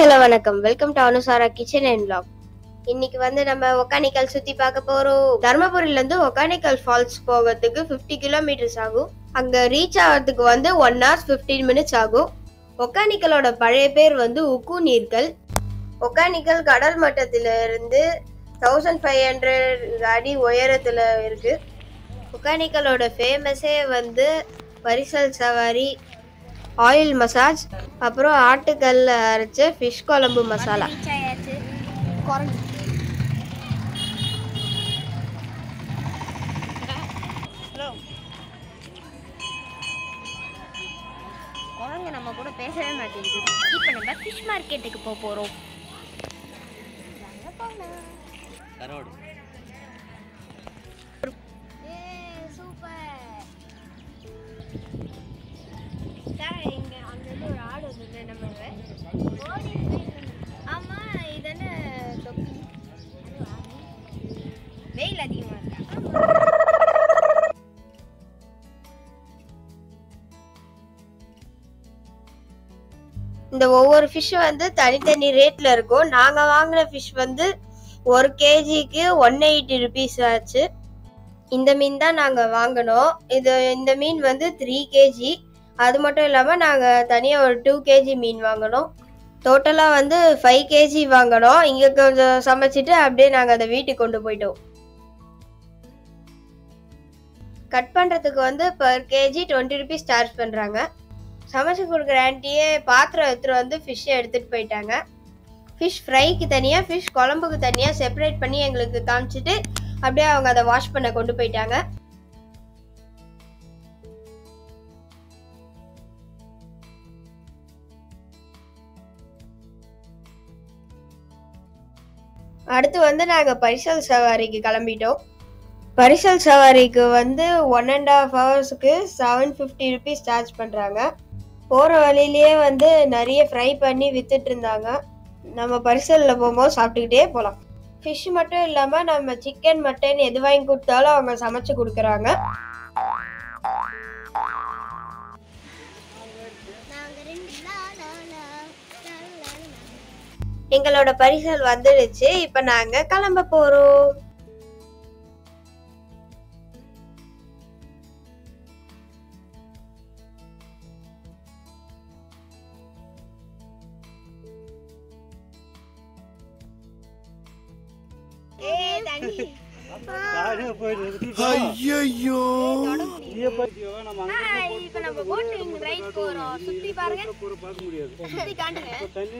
hello வணக்கம் welcome to Anusara kitchen and vlog இன்னைக்கு வந்து நம்ம ஒகானிக்கல் சுத்தி பார்க்க போறோம் தர்மபுரியில இருந்து ஒகானிக்கல் ஃபால்ஸ் போகிறதுக்கு 50 கிலோமீட்டர்ஸ் ஆகும் அங்க ரீச் ஆகிறதுக்கு வந்து ஒன் ஹவர்ஸ் 15 மினிட்ஸ் ஆகும் ஒகானிக்கலோட பழைய பேர் வந்து உக்கு நீர்கள் ஒகானிக்கல் கடல் மட்டத்தில இருந்து தௌசண்ட் ஃபைவ் ஹண்ட்ரட் அடி உயரத்துல இருக்கு ஒகானிக்கலோட ஃபேமஸே வந்து பரிசல் சவாரி ஆயில் மசாஜ் அப்புறம் ஆட்டுக்கல்ல அரைச்ச ஃபிஷ் குழம்பு மசாலா குழந்தை நம்ம கூட பேசவே மாட்டேங்குது இப்போ நம்ம ஃபிஷ் மார்க்கெட்டுக்கு போக போகிறோம் கரோடு இங்க அங்க இருந்து ஒரு ஆடு வந்து நம்ம ஆமா இதென்ன தொப்பி வெயில் அதிகமா இருக்கா இந்த ஒவ்வொரு ஃபிஷ் வந்து தனித்தனி ரேட்ல இருக்கும் நாங்க வாங்கின ஃபிஷ் வந்து ஒரு கேஜிக்கு ஒன் எயிட்டி ருபீஸ் ஆச்சு இந்த மீன் தான் நாங்க வாங்கினோம் இது இந்த மீன் வந்து த்ரீ கேஜி அது மட்டும் இல்லாம நாங்க தனியா ஒரு டூ கேஜி மீன் வாங்கினோம் டோட்டலா வந்து ஃபைவ் கேஜி வாங்கினோம் இங்க கொஞ்சம் சமைச்சிட்டு அப்படியே நாங்க அதை வீட்டுக்கு கொண்டு போயிட்டோம் கட் பண்றதுக்கு வந்து per KG twenty rupees charge பண்றாங்க சமைச்சு கொடுக்குற ஆன்ட்டியே பாத்திரம் எடுத்துட்டு வந்து ஃபிஷ்ஷை எடுத்துட்டு போயிட்டாங்க ஃபிஷ் ஃப்ரைக்கு தனியாக ஃபிஷ் குழம்புக்கு தனியாக செப்பரேட் பண்ணி எங்களுக்கு காமிச்சிட்டு அப்படியே அவங்க அதை வாஷ் பண்ண கொண்டு போயிட்டாங்க அடுத்து வந்து நாங்கள் பரிசல் சவாரிக்கு கிளம்பிட்டோம் பரிசல் சவாரிக்கு வந்து ஒன் அண்ட் ஹாஃப் ஹவர்ஸுக்கு செவன் ஃபிஃப்டி ருபீஸ் சார்ஜ் பண்ணுறாங்க போகிற வழியிலேயே வந்து நிறைய ஃப்ரை பண்ணி வித்துட்டு இருந்தாங்க நம்ம பரிசலில் போகும்போது சாப்பிட்டுக்கிட்டே போகலாம் ஃபிஷ் மட்டும் இல்லாமல் நம்ம சிக்கன் மட்டன் எது வாங்கி கொடுத்தாலும் அவங்க சமைச்சு கொடுக்குறாங்க எங்களோட பரிசல் வந்துடுச்சு இப்போ நாங்கள் கிளம்ப போகிறோம் ஐயோ இப்போ நம்ம போட்டிங் ரைட் போகிறோம் சுற்றி பாருங்க பார்க்க முடியாது சுற்றி காட்டுங்க தண்ணி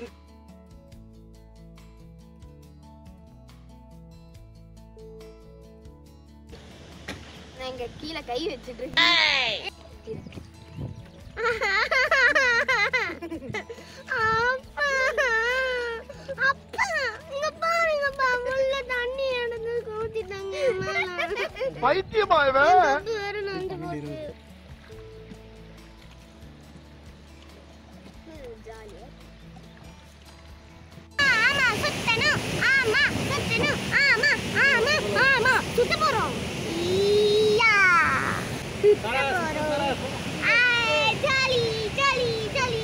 நான் இங்க கீழே கை வச்சிட்டு இருக்கேன் அப்பா அப்பா இங்க பாருங்கப்பா உள்ள தண்ணி எடுத்து ஊத்திட்டாங்க பைத்தியமா இவன் வேற நந்து போச்சு ஜாலியா ஆமா சுத்தணும் ஆமா சுத்தணும் ஆமா ஆமா ஆமா சுத்த போறோம் ஈயா சுத்த போறோம் ஆய் ஜாலி ஜாலி ஜாலி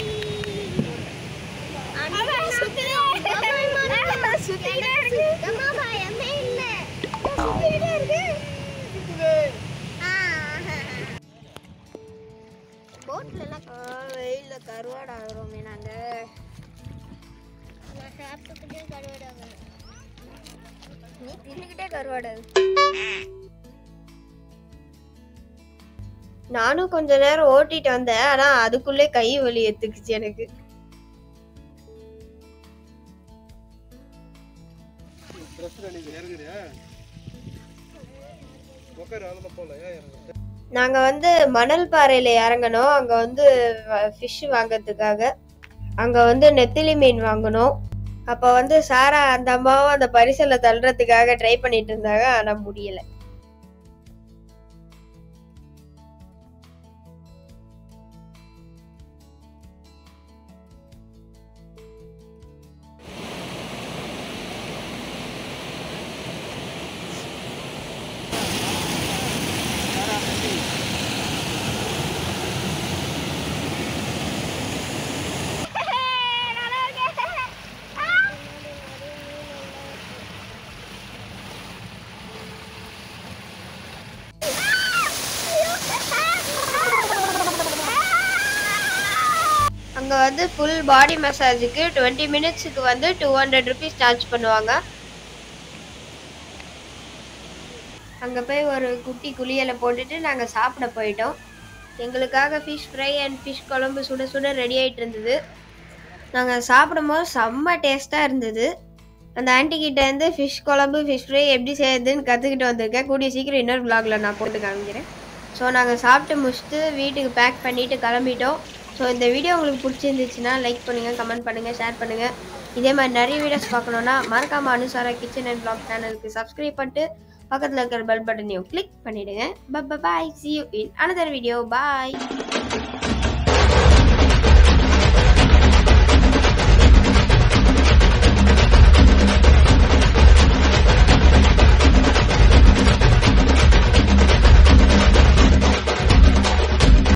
சுத்திட்டே இருக்கு சுத்தமா பயமே இல்ல சுத்திட்டே இருக்கு போட்ல எல்லாம் வெயில்ல கருவாடு ஆகுறோமே நாங்க நான் சாப்பிட்டுக்கிட்டே கருவாடு ஆகுறேன் நீ தின்னுக்கிட்டே கருவாடு நானும் கொஞ்ச நேரம் ஓட்டிட்டு வந்தேன் ஆனா அதுக்குள்ளே கை வலி எடுத்துக்குச்சு எனக்கு ட்ரெஸ் நீங்க இறங்குறியா உட்காரு அதில் போகல ஏன் இறங்குற நாங்க வந்து மணல் பாறையில இறங்கணும் அங்க வந்து ஃபிஷ் வாங்கறதுக்காக அங்க வந்து நெத்திலி மீன் வாங்கணும் அப்ப வந்து சாரா அந்த அம்மாவும் அந்த பரிசலை தள்ளுறதுக்காக ட்ரை பண்ணிட்டு இருந்தாங்க ஆனா முடியல அங்கே வந்து ஃபுல் பாடி மசாஜுக்கு டுவெண்ட்டி மினிட்ஸுக்கு வந்து டூ ஹண்ட்ரட் ருபீஸ் சார்ஜ் பண்ணுவாங்க அங்கே போய் ஒரு குட்டி குளியலை போட்டுட்டு நாங்கள் சாப்பிட போயிட்டோம் எங்களுக்காக ஃபிஷ் ஃப்ரை அண்ட் ஃபிஷ் குழம்பு சுட சுட ரெடி ஆகிட்டு இருந்தது நாங்கள் சாப்பிடும்போது செம்ம டேஸ்ட்டாக இருந்தது அந்த ஆன்ட்டி கிட்ட இருந்து ஃபிஷ் குழம்பு ஃபிஷ் ஃப்ரை எப்படி செய்யுதுன்னு கற்றுக்கிட்டு வந்திருக்கேன் கூடிய சீக்கிரம் இன்னொரு vlogல நான் போட்டு காமிக்கிறேன் ஸோ நாங்கள் சாப்பிட்டு முடிச்சுட்டு வீட்டுக்கு பேக் பண்ணிவிட்டு கிளம்பிட்டோம் ஸோ இந்த வீடியோ உங்களுக்கு பிடிச்சிருந்துச்சுன்னா லைக் பண்ணுங்கள் கமெண்ட் பண்ணுங்கள் ஷேர் பண்ணுங்கள் இதே மாதிரி நிறைய வீடியோஸ் பார்க்கணுன்னா மறக்காம அனுசாரா கிச்சன் அண்ட் vlog சேனலுக்கு சப்ஸ்கிரைப் பண்ணிட்டு பக்கத்தில் இருக்கிற பெல் பட்டனையும் கிளிக் பண்ணிவிடுங்க bye see you in another video bye